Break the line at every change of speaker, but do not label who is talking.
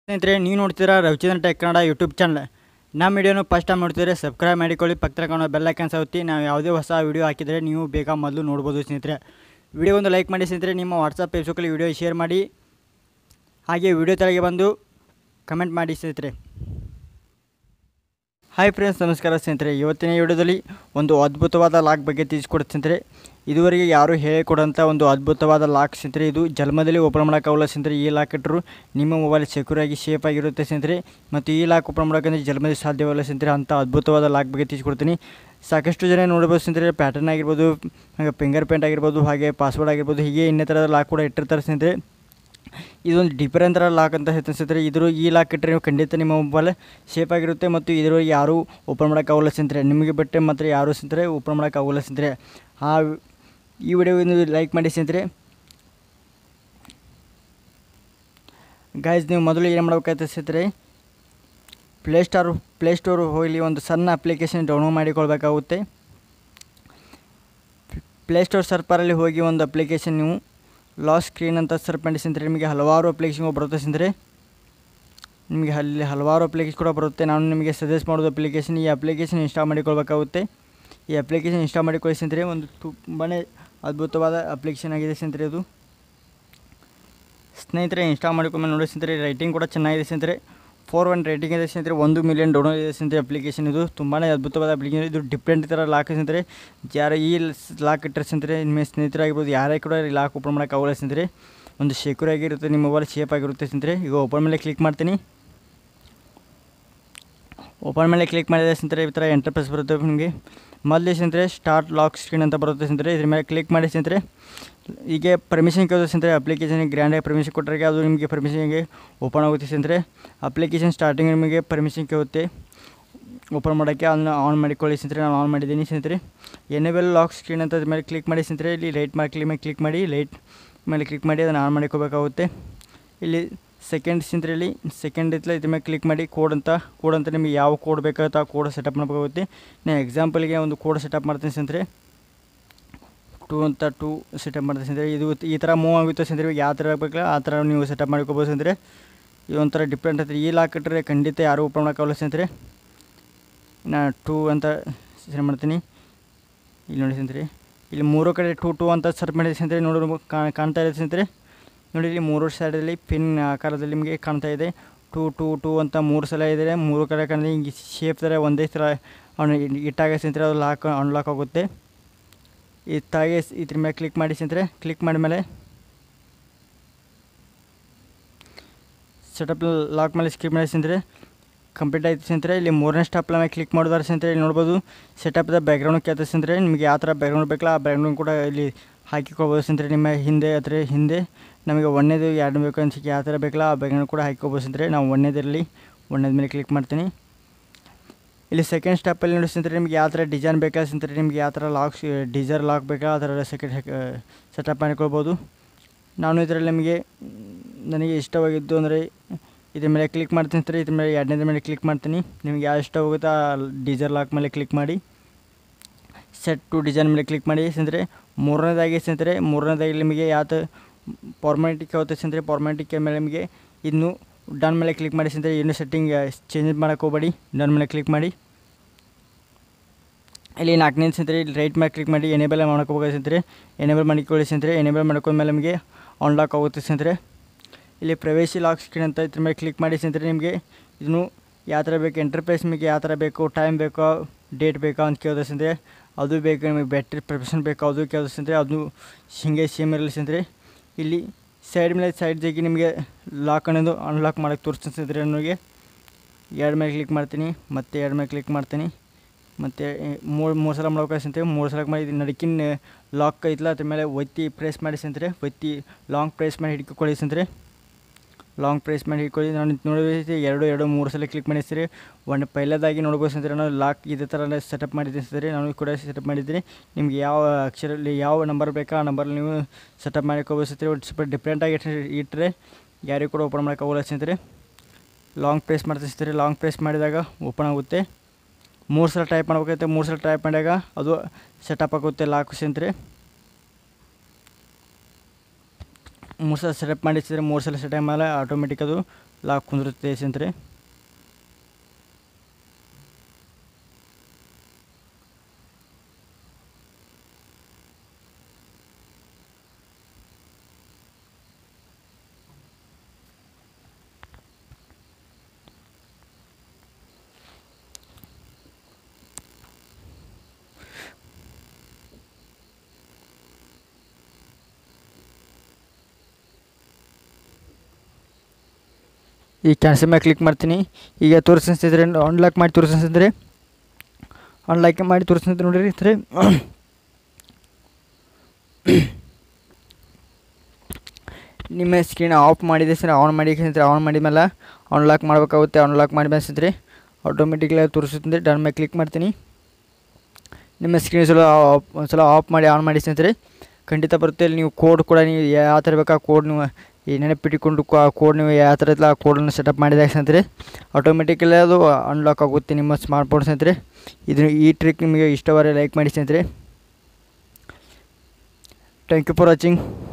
ಸ್ನೇಹಿತರೆ ನೀವು ನೋಡ್ತೀರಾ Ravichandran tech Kannada YouTube channel ನಮ್ಮ ವಿಡಿಯೋನು ಫಸ್ಟ್ ಟೈಮ್ ನೋಡ್ತಿದ್ರೆ ಸಬ್ಸ್ಕ್ರೈಬ್ ಮಾಡಿಕೊಳ್ಳಿ ಪಕ್ಕದ ಕಾಣೋ ಬೆಲ್ ಐಕನ್ ಸೌತಿ ನಾವು ಯಾವುದೇ ಹೊಸ ವಿಡಿಯೋ ಹಾಕಿದರೆ ನೀವು ಬೇಗ ಮೊದಲು ನೋಡ್ಬೋದು ಸ್ನೇಹಿತರೆ ವಿಡಿಯೋ ಒಂದು ಲೈಕ್ ಮಾಡಿ ಸ್ನೇಹಿತರೆ ನಿಮ್ಮ ವಾಟ್ಸಪ್ ಫೇಸ್ಬುಕ್ಕಲ್ಲಿ ವಿಡಿಯೋ ಶೇರ್ ಮಾಡಿ ಹಾಗೆ ವಿಡಿಯೋ ತೆಳಗೆ ಬಂದು ಕಮೆಂಟ್ ಮಾಡಿ ಸ್ನೇಹಿತರೆ ಹಾಯ್ ಫ್ರೆಂಡ್ಸ್ ನಮಸ್ಕಾರ ಸ್ನೇಹಿತರೆ ಇವತ್ತಿನ ವಿಡಿಯೋದಲ್ಲಿ ಒಂದು ಅದ್ಭುತವಾದ ಲಾಕ್ ಬಗ್ಗೆ ತಿಳಿಸ್ಕೊಡ್ತೀನಿ ಸ್ನೇಹಿತರೆ ಇದುವರೆಗೆ ಯಾರೂ ಹೇಳಿಕೊಡೋಂಥ ಒಂದು ಅದ್ಭುತವಾದ ಲಾಕ್ ಸ್ನೇಹಿತರೆ ಇದು ಜನ್ಮದಲ್ಲಿ ಓಪನ್ ಮಾಡೋಕ್ಕಾಗಲ್ಲ ಸ್ನೇಹಿತರೆ ಈ ಲಾಕ್ ಇಟ್ಟರು ನಿಮ್ಮ ಮೊಬೈಲ್ ಸೆಕ್ಯೂರ್ ಆಗಿ ಸೇಫ್ ಆಗಿರುತ್ತೆ ಸ್ನೇಹಿತರೆ ಮತ್ತು ಈ ಲಾಕ್ ಓಪನ್ ಮಾಡೋಕ್ಕಂದ್ರೆ ಜನ್ಮದಲ್ಲಿ ಸಾಧ್ಯವಲ್ಲ ಸ್ನೇಹಿತರೆ ಅಂಥ ಅದ್ಭುತವಾದ ಲಾಕ್ ಬಗ್ಗೆ ತಿಳಿಸ್ಕೊಡ್ತೀನಿ ಸಾಕಷ್ಟು ಜನ ನೋಡ್ಬೋದು ಸ್ನೇಹಿತರೆ ಪ್ಯಾಟರ್ನ್ ಆಗಿರ್ಬೋದು ಹಾಗೆ ಫಿಂಗರ್ ಪ್ರಿಂಟ್ ಆಗಿರ್ಬೋದು ಹಾಗೆ ಪಾಸ್ವರ್ಡ್ ಆಗಿರ್ಬೋದು ಹೀಗೆ ಇನ್ನಿತರದ ಲಾಕ್ ಕೂಡ ಇಟ್ಟಿರ್ತಾರೆ ಸ್ನೇಹಿತರೆ ಇದೊಂದು ಡಿಫರೆಂಟ್ ಥರ ಲಾಕ್ ಅಂತ ಹೇಳ್ತೀನಿ ಸ್ನೇಹಿತರೆ ಇದ್ರ ಈ ಲಾಕ್ ಇಟ್ಟರೆ ನೀವು ಖಂಡಿತ ನಿಮ್ಮ ಮೊಬೈಲ್ ಸೇಫ್ ಆಗಿರುತ್ತೆ ಮತ್ತು ಇದ್ರ ಯಾರೂ ಓಪನ್ ಮಾಡೋಕ್ಕಾಗಲ್ಲ ಸ್ನೇಹಿತರೆ ನಿಮಗೆ ಬಿಟ್ಟರೆ ಮಾತ್ರ ಯಾರೂ ಸ್ನೇಹಿತರೆ ಓಪನ್ ಮಾಡೋಕ್ಕಾಗಲ್ಲ ಸ್ನೇಹಿತರೆ ಆ ಈ ವಿಡಿಯೋ ಲೈಕ್ ಮಾಡಿ ಸ್ನೇಹಿತರೆ ಗಾಯ್ಸ್ ನೀವು ಮೊದಲು ಏನು ಮಾಡ್ಬೇಕಾಯ್ತು ಸ್ನೇಹಿತರೆ ಪ್ಲೇಸ್ಟೋರ್ ಪ್ಲೇಸ್ಟೋರ್ ಹೋಗಲಿ ಒಂದು ಸಣ್ಣ ಅಪ್ಲಿಕೇಶನ್ ಡೌನ್ಲೋಡ್ ಮಾಡಿಕೊಳ್ಬೇಕಾಗುತ್ತೆ ಪ್ಲೇಸ್ಟೋರ್ ಸರ್ಪರಲ್ಲಿ ಹೋಗಿ ಒಂದು ಅಪ್ಲಿಕೇಶನ್ ನೀವು ಲಾಸ್ ಸ್ಕ್ರೀನ್ ಅಂತ ಸರ್ಚ್ ಮಾಡಿ ಸ್ನೇಹಿತರೆ ನಿಮಗೆ ಹಲವಾರು ಅಪ್ಲಿಕೇಶನ್ಗಳು ಬರುತ್ತೆ ಸ್ನೇಹಿತರೆ ನಿಮಗೆ ಅಲ್ಲಿ ಹಲವಾರು ಅಪ್ಲಿಕೇಶನ್ ಕೂಡ ಬರುತ್ತೆ ನಾನು ನಿಮಗೆ ಸಜೆಸ್ಟ್ ಮಾಡೋದು ಅಪ್ಲಿಕೇಶನ್ ಈ ಅಪ್ಲಿಕೇಶನ್ ಇನ್ಸ್ಟಾಲ್ ಮಾಡಿಕೊಳ್ಬೇಕಾಗುತ್ತೆ ಈ ಅಪ್ಲಿಕೇಶನ್ ಇನ್ಸ್ಟಾಲ್ ಮಾಡಿಕೊಳ್ಳಿ ಸ್ನೇಹಿತರೆ ಒಂದು ತುಂಬಾ ಅದ್ಭುತವಾದ ಅಪ್ಲಿಕೇಶನ್ ಆಗಿದೆ ಸ್ನೇಹಿತರೆ ಇದು ಸ್ನೇಹಿತರೆ ಇನ್ಸ್ಟಾಲ್ ಮಾಡಿಕೊಂಡ್ಮೇಲೆ ನೋಡಿ ಸ್ನೇಹಿತರೆ ರೈಟಿಂಗ್ ಕೂಡ ಚೆನ್ನಾಗಿದೆ ಸ್ನೇಹಿತರೆ ಫೋರ್ ಒನ್ ರೇಟಿಂಗ್ ಇದೆ ಸ್ನೇಹಿತರೆ ಒಂದು ಮಿಲಿಯನ್ ಡೌನ್ಲೋಡ್ ಇದೆ ಸ್ನೇಹಿತರೆ ಅಪ್ಲಿಕೇಶನ್ ಇದು ತುಂಬಾ ಅದ್ಭುತವಾದ ಅಪ್ಲಿಕೇಶನ್ ಇದು ಡಿಫ್ರೆಂಟ್ ಥರ ಲಾಕ್ ಸ್ನೇಹಿತರೆ ಯಾರು ಈ ಲಾಕ್ ಇಟ್ಟರೆ ಸ್ನೇಹಿತರೆ ನಿಮ್ಮ ಸ್ನೇಹಿತರಾಗಿರ್ಬೋದು ಯಾರೇ ಕೂಡ ಈ ಲಾಕ್ ಓಪನ್ ಮಾಡೋಕ್ಕಾಗಲ್ಲ ಸ್ನೇಹಿತರೆ ಒಂದು ಸೆಕ್ಯೂರ್ ಆಗಿರುತ್ತೆ ನಿಮ್ಮ ಮೊಬೈಲ್ ಸೇಫ್ ಆಗಿರುತ್ತೆ ಸ್ನೇಹಿತರೆ ಈಗ ಓಪನ್ ಮೇಲೆ ಕ್ಲಿಕ್ ಮಾಡ್ತೀನಿ ಓಪನ್ ಮೇಲೆ ಕ್ಲಿಕ್ ಮಾಡಿದರೆ ಸ್ನೇಹಿತರೆ ಈ ಥರ ಎಂಟರ್ಪ್ರೆಸ್ ಬರುತ್ತೆ ನಿಮಗೆ ಮೊದಲೇ ಸ್ನೇಹಿತರೆ ಸ್ಟಾರ್ಟ್ ಲಾಕ್ ಸ್ಕ್ರೀನ್ ಅಂತ ಬರುತ್ತೆ ಸ್ನೇಹಿತರೆ ಇದ್ರ ಮೇಲೆ ಕ್ಲಿಕ್ ಮಾಡಿ ಸ್ನೇಹಿತರೆ ಹೀಗೆ ಪರ್ಮಿಷನ್ ಕೇಳೋದು ಸ್ನೇಹಿತರೆ ಅಪ್ಲಿಕೇಶನ್ಗೆ ಗ್ರ್ಯಾಂಡಾಗಿ ಪರ್ಮಿಷನ್ ಕೊಟ್ಟರೆ ಅದು ನಿಮಗೆ ಪರ್ಮಿಷನ್ಗೆ ಓಪನ್ ಆಗುತ್ತೆ ಸ್ನೇಹಿತರೆ ಅಪ್ಲಿಕೇಶನ್ ಸ್ಟಾರ್ಟಿಂಗ್ ನಿಮಗೆ ಪರ್ಮಿಷನ್ ಕೇಳುತ್ತೆ ಓಪನ್ ಮಾಡೋಕ್ಕೆ ಅದನ್ನ ಆನ್ ಮಾಡಿಕೊಳ್ಳಿ ಸ್ನೇಹಿತರೆ ನಾನು ಆನ್ ಮಾಡಿದ್ದೀನಿ ಸ್ನೇಹಿತರೆ ಎನೇಬಲ್ ಲಾಕ್ ಸ್ಕ್ರೀನ್ ಅಂತ ಅದ್ರ ಮೇಲೆ ಕ್ಲಿಕ್ ಮಾಡಿ ಸ್ನೇಹಿತರೆ ಇಲ್ಲಿ ಲೈಟ್ ಮಾರ್ಕ್ ಮೇಲೆ ಕ್ಲಿಕ್ ಮಾಡಿ ಲೈಟ್ ಮೇಲೆ ಕ್ಲಿಕ್ ಮಾಡಿ ಅದನ್ನು ಆನ್ ಮಾಡಿಕೋಬೇಕಾಗುತ್ತೆ ಇಲ್ಲಿ ಸೆಕೆಂಡ್ ಸ್ನೇಹಿತರೆ ಇಲ್ಲಿ ಸೆಕೆಂಡ್ ಇತ್ತಲ ಇದ್ರ ಮೇಲೆ ಕ್ಲಿಕ್ ಮಾಡಿ ಕೋಡ್ ಅಂತ ಕೋಡ್ ಅಂತ ನಿಮಗೆ ಯಾವ ಕೋಡ್ ಬೇಕಾಗುತ್ತೆ ಆ ಕೋಡ್ ಸೆಟಪ್ ಮಾಡಬೇಕಾಗುತ್ತೆ ನಾನು ಎಕ್ಸಾಂಪಲ್ಗೆ ಒಂದು ಕೋಡ್ ಸೆಟಪ್ ಮಾಡ್ತೀನಿ ಸ್ನೇಹಿತರೆ ಟೂ ಅಂತ ಟೂ ಸೆಟಪ್ ಮಾಡ್ತೀನಿ ಸ್ನೇಹಿತರೆ ಇದು ಈ ಥರ ಮೂವ್ ಆಗುತ್ತೆ ಸ್ನೇಹಿತರೆ ಯಾವ ಥರ ಬೇಕಲ್ಲ ಆ ಥರ ನೀವು ಸೆಟಪ್ ಮಾಡ್ಕೋಬೋದು ಸ್ನೇಹಿತರೆ ಇದು ಒಂಥರ ಡಿಫ್ರೆಂಟ್ ಐತ್ರಿ ಈ ಲಾಕ್ ಇಟ್ಟರೆ ಖಂಡಿತ ಯಾರೂ ಓಪನ್ ಮಾಡೋಕ್ಕಾಗಲ್ಲ ಸ್ನೇಹಿತರೆ ನಾನು ಟೂ ಅಂತ ಸೆಟ್ ಮಾಡ್ತೀನಿ ಇಲ್ಲಿ ನೋಡಿ ಸ್ನೇಹಿತರೆ ಇಲ್ಲಿ ಮೂರು ಕಡೆ ಟೂ ಟೂ ಅಂತ ಸರ್ಚ್ ಮಾಡಿದೆ ಸ್ನೇಹಿತರೆ ನೋಡೋ ಕಾಣ್ತಾ ಇದೆ ಸ್ನೇಹಿತರೆ ನೋಡಿ ಇಲ್ಲಿ ಮೂರು ಸೈಡಲ್ಲಿ ಪಿನ್ ಆಕಾರದಲ್ಲಿ ನಿಮಗೆ ಕಾಣ್ತಾ ಇದೆ ಟೂ ಟೂ ಟೂ ಅಂತ ಮೂರು ಸಲ ಇದೆ ಮೂರು ಕಡೆ ಕಾಣಿದೆ ಹಿಂಗೆ ಶೇಪ್ ಥರ ಒಂದೇ ಥರ ಅವನು ಇಟ್ಟಾಗ ಸ್ನೇಹಿತರೆ ಅದು ಲಾಕ್ ಅನ್ಲಾಕ್ ಆಗುತ್ತೆ ಇತ್ತಾಗೆ ಇದ್ರ ಮೇಲೆ ಕ್ಲಿಕ್ ಮಾಡಿ ಸ್ನೇಹಿತರೆ ಕ್ಲಿಕ್ ಮಾಡಿದ್ಮೇಲೆ ಸೆಟಪ್ ಲಾಕ್ ಮೇಲೆ ಸ್ಕಿಪ್ ಮಾಡಿ ಸ್ನೇಹಿತರೆ ಕಂಪ್ಲೀಟ್ ಆಯ್ತು ಸ್ನೇಹಿತರೆ ಇಲ್ಲಿ ಮೂರನೇ ಸ್ಟಾಪ್ ಮೇಲೆ ಕ್ಲಿಕ್ ಮಾಡಿದಾರೆ ಸ್ನೇಹಿತರೆ ಇಲ್ಲಿ ನೋಡ್ಬೋದು ಸೆಟಪ್ದ ಬ್ಯಾಕ್ಗ್ರೌಂಡ್ ಕೇಳ್ತದೆ ಸ್ನೇಹಿತರೆ ನಿಮಗೆ ಯಾವ ಥರ ಬ್ಯಾಕ್ಗ್ರೌಂಡ್ ಬೇಕಲ್ಲ ಆ ಬ್ಯಾಕ್ಗ್ರೌಂಡ್ ಕೂಡ ಇಲ್ಲಿ ಹಾಕಿಕೊಳ್ಬೋದು ಸ್ನೇಹಿತರೆ ನಿಮ್ಮ ಹಿಂದೆ ಅಥವಾ ಹಿಂದೆ ನಮಗೆ ಒಂದೇದು ಎರಡು ಬೇಕು ಅನ್ಸಿಕೆ ಯಾವ ಥರ ಬೇಕಲ್ಲ ಆ ಬ್ಯಾಕ್ಗ್ರೌಂಡ್ ಕೂಡ ಹಾಕಿಕೊಬೋದು ಸ್ನೇಹಿತರೆ ನಾವು ಒಂದೇದರಲ್ಲಿ ಒಂದೇದ ಮೇಲೆ ಕ್ಲಿಕ್ ಮಾಡ್ತೀನಿ ಇಲ್ಲಿ ಸೆಕೆಂಡ್ ಸ್ಟೆಪ್ಪಲ್ಲಿ ನೋಡಿ ಸ್ನೇಹಿತರೆ ನಿಮ್ಗೆ ಯಾವ ಥರ ಡಿಸೈನ್ ಬೇಕಾ ಸ್ನೇಹಿತರೆ ನಿಮ್ಗೆ ಯಾವ ಥರ ಲಾಕ್ ಡಿಸೈರ್ ಲಾಕ್ ಬೇಕಾ ಆ ಥರ ಸೆಕೆಂಡ್ ಸೆಟಪ್ ಮಾಡಿಕೊಳ್ಬೋದು ನಾನು ಇದರಲ್ಲಿ ನಿಮಗೆ ನನಗೆ ಇಷ್ಟವಾಗಿದ್ದು ಅಂದರೆ ಇದ್ರ ಮೇಲೆ ಕ್ಲಿಕ್ ಮಾಡ್ತೀನಿ ಸ್ನೇಹಿತರೆ ಇದ್ರ ಮೇಲೆ ಎರಡನೇದ್ರ ಮೇಲೆ ಕ್ಲಿಕ್ ಮಾಡ್ತೀನಿ ನಿಮ್ಗೆ ಯಾವ ಇಷ್ಟ ಹೋಗುತ್ತೋ ಆ ಡಿಸೈರ್ ಲಾಕ್ ಮೇಲೆ ಕ್ಲಿಕ್ ಮಾಡಿ ಸೆಟ್ ಟು ಡಿಸೈನ್ ಮೇಲೆ ಕ್ಲಿಕ್ ಮಾಡಿ ಸ್ನೇಹಿತರೆ ಮೂರನೇದಾಗಿ ಸ್ನೇಹಿತರೆ ಮೂರನೇದಾಗಿ ನಿಮಗೆ ಯಾವ್ದು ಫಾರ್ಮ್ಯಾಟಿಕ್ ಹೋಗುತ್ತೆ ಸ್ನೇಹಿತರೆ ಫಾರ್ಮ್ಯಾಟಿಕ್ ಮೇಲೆ ನಿಮಗೆ ಇನ್ನು ಡನ್ ಮೇಲೆ ಕ್ಲಿಕ್ ಮಾಡಿ ಸ್ನೇಹಿತರೆ ಇನ್ನೂ ಸೆಟ್ಟಿಂಗ್ ಚೇಂಜ್ ಮಾಡೋಕೆ ಹೋಗಬೇಡಿ ಡನ್ ಮೇಲೆ ಕ್ಲಿಕ್ ಮಾಡಿ ಇಲ್ಲಿ ನಾಲ್ಕನೇ ಸ್ನೇಹಿತರೆ ಇಲ್ಲಿ ರೈಟ್ ಮೇಲೆ ಕ್ಲಿಕ್ ಮಾಡಿ ಎನೇಬಲ್ ಮಾಡ್ಕೋಬೇಕು ಸ್ನೇಹಿತರೆ ಎನೇಬಲ್ ಮಾಡಿಕೊಳ್ಳಿ ಸ್ನೇಹಿತರೆ ಎನೇಬಲ್ ಮಾಡ್ಕೊಂಡ್ಮೇಲೆ ನಿಮಗೆ ಆನ್ಲಾಕ್ ಆಗುತ್ತೆ ಸ್ನೇಹಿತರೆ ಇಲ್ಲಿ ಪ್ರವೇಶಿ ಲಾಕ್ ಸ್ಕ್ರೀನ್ ಅಂತ ಇದ್ರ ಮೇಲೆ ಕ್ಲಿಕ್ ಮಾಡಿ ಸ್ನೇಹಿತರೆ ನಿಮಗೆ ಇದನ್ನು ಯಾವ ಥರ ಬೇಕು ಎಂಟರ್ಪ್ರೈಸ್ ನಿಮಗೆ ಯಾವ ಥರ ಬೇಕು ಟೈಮ್ ಬೇಕೋ ಡೇಟ್ ಬೇಕಾ ಅಂತ ಕೇಳಿದ್ರೆ ಸ್ನೇಹಿತರೆ ಅದು ಬೇಕು ನಿಮಗೆ ಬ್ಯಾಟ್ರಿ ಪ್ರೊಫೆಷನ್ ಬೇಕು ಅದು ಕೇಳಿದ್ರೆ ಸ್ನೇಹಿತರೆ ಅದು ಹಿಂಗೆ ಸೇಮ್ ಇರಲಿ ಸ್ನೇಹಿತರೆ ಇಲ್ಲಿ ಸೈಡ್ ಮೇಲೆ ಸೈಡ್ ಜಾಗಿ ನಿಮಗೆ ಲಾಕ್ ಅನ್ನೋದು ಅನ್ಲಾಕ್ ಮಾಡೋಕ್ಕೆ ತೋರಿಸ್ತೀನಿ ಸ್ನೇಹಿತರೆ ನನಗೆ ಎರಡು ಮೇಲೆ ಕ್ಲಿಕ್ ಮಾಡ್ತೀನಿ ಮತ್ತು ಎರಡು ಮೇಲೆ ಕ್ಲಿಕ್ ಮಾಡ್ತೀನಿ ಮತ್ತು ಮೂರು ಮೂರು ಸಲ ಮಾಡ್ಬೇಕು ಸ್ನೇಹಿತರೆ ಮೂರು ಸಲ ಮಾಡಿ ನಡಕಿನ ಲಾಕ್ ಐತಲ್ಲ ಅದ್ರ ಮೇಲೆ ಒತ್ತಿ ಪ್ರೆಸ್ ಮಾಡಿ ಸ್ನೇಹಿತರೆ ಒತ್ತಿ ಲಾಂಗ್ ಪ್ರೆಸ್ ಮಾಡಿ ಹಿಡ್ಕೊಳ್ಳಿ ಸ್ನೇಹಿತರೆ ಲಾಂಗ್ ಪ್ರೆಸ್ ಮಾಡಿ ಹಿಡ್ಕೊಳ್ಳಿ ನಾನು ನೋಡಿದ್ರೆ ಎರಡು ಎರಡು ಮೂರು ಸಲ ಕ್ಲಿಕ್ ಮಾಡಿಸ್ತೀರಿ ಒಂದು ಪೈಲದಾಗಿ ನೋಡ್ಬೋದು ಸ್ನೇಹಿತರೆ ನಾನು ಲಾಕ್ ಇದೇ ಥರ ಸೆಟಪ್ ಮಾಡಿದ್ದೀನಿ ಸ್ನೇಹಿತರೆ ನಾನು ಕೂಡ ಸೆಟಪ್ ಮಾಡಿದ್ದೀನಿ ನಿಮ್ಗೆ ಯಾವ ಅಕ್ಷರಲ್ಲಿ ಯಾವ ನಂಬರ್ ಬೇಕಾ ಆ ನಂಬರಲ್ಲಿ ನೀವು ಸೆಟಪ್ ಮಾಡ್ಕೋಬೋದು ಸ್ನೇಹಿತರೆ ಒಂದು ಸ್ವಲ್ಪ ಡಿಫ್ರೆಂಟಾಗಿ ಇಟ್ಟರೆ ಯಾರಿಗೂ ಕೂಡ ಓಪನ್ ಮಾಡೋಕ್ಕಾಗಲ್ಲ ಸ್ನೇಹಿತರೆ ಲಾಂಗ್ ಪ್ರೆಸ್ ಮಾಡ್ತೀನಿ ಸ್ನೇಹಿತರೆ ಲಾಂಗ್ ಪ್ರೆಸ್ ಮಾಡಿದಾಗ ಓಪನ್ ಆಗುತ್ತೆ ಮೂರು ಸಲ ಟೈಪ್ ಮಾಡ್ಬೇಕಾಗುತ್ತೆ ಮೂರು ಸಲ ಟೈಪ್ ಮಾಡಿದಾಗ ಅದು ಸೆಟಪ್ ಆಗುತ್ತೆ ಲಾಕ್ ಸ್ನೇಹಿತರೆ ಮೂರು ಸಲ ಸೆಟಪ್ ಮಾಡಿಸಿದ್ರೆ ಮೂರು ಸಲ ಸೆಟಪ್ ಮೇಲೆ ಆಟೋಮೆಟಿಕ್ ಅದು ಲಾಕ್ ಕುಂದಿರುತ್ತೆ ಸ್ನೇಹಿತರೆ ಈ ಕ್ಯಾನ್ಸಲ್ ಮೇಲೆ ಕ್ಲಿಕ್ ಮಾಡ್ತೀನಿ ಈಗ ತೋರಿಸಿದ್ರೆ ಅನ್ಲಾಕ್ ಮಾಡಿ ತೋರಿಸಿದ್ರೆ ಅನ್ಲಾಕ್ ಮಾಡಿ ತೋರಿಸಿದ್ರೆ ನೋಡಿರಿ ಸ್ನೇಹಿತರೆ ನಿಮ್ಮ ಸ್ಕ್ರೀನ್ ಆಫ್ ಮಾಡಿದೆ ಸರ್ ಆನ್ ಮಾಡಿ ಸ್ನೇಹಿತರೆ ಆನ್ ಮಾಡಿದ ಮೇಲೆ ಅನ್ಲಾಕ್ ಮಾಡಬೇಕಾಗುತ್ತೆ ಅನ್ಲಾಕ್ ಮಾಡಿದ ಸ್ನೇಹಿತರೆ ಆಟೋಮೆಟಿಕ್ಲಿ ತೋರಿಸುತ್ತೆ ಡನ್ ಮೇಲೆ ಕ್ಲಿಕ್ ಮಾಡ್ತೀನಿ ನಿಮ್ಮ ಸ್ಕ್ರೀನ್ ಸಲ ಆಫ್ ಒಂದ್ಸಲ ಆಫ್ ಮಾಡಿ ಆನ್ ಮಾಡಿ ಸ್ನೇಹಿತರೆ ಖಂಡಿತ ಬರುತ್ತೆ ಇಲ್ಲಿ ನೀವು ಕೋಡ್ ಕೂಡ ನೀವು ಯಾವ ಥರ ಬೇಕಾ ಕೋಡ್ ನೀವು ಈ ನೆನಪಿಟ್ಟುಕೊಂಡು ಕೋಡ್ ನೀವು ಯಾವ ಥರ ಇಲ್ಲ ಆ ಕೋಡನ್ನು ಸೆಟಪ್ ಮಾಡಿದಾಗ ಸ್ನೇಹಿತರೆ ಆಟೋಮೆಟಿಕಲಿ ಅದು ಅನ್ಲಾಕ್ ಆಗುತ್ತೆ ನಿಮ್ಮ ಸ್ಮಾರ್ಟ್ಫೋನ್ ಸ್ನೇಹಿತರೆ ಇದು ಈ ಟ್ರಿಕ್ ನಿಮಗೆ ಇಷ್ಟವಾದರೆ ಲೈಕ್ ಮಾಡಿ ಸ್ನೇಹಿತರೆ ಥ್ಯಾಂಕ್ ಯು ಫಾರ್ ವಾಚಿಂಗ್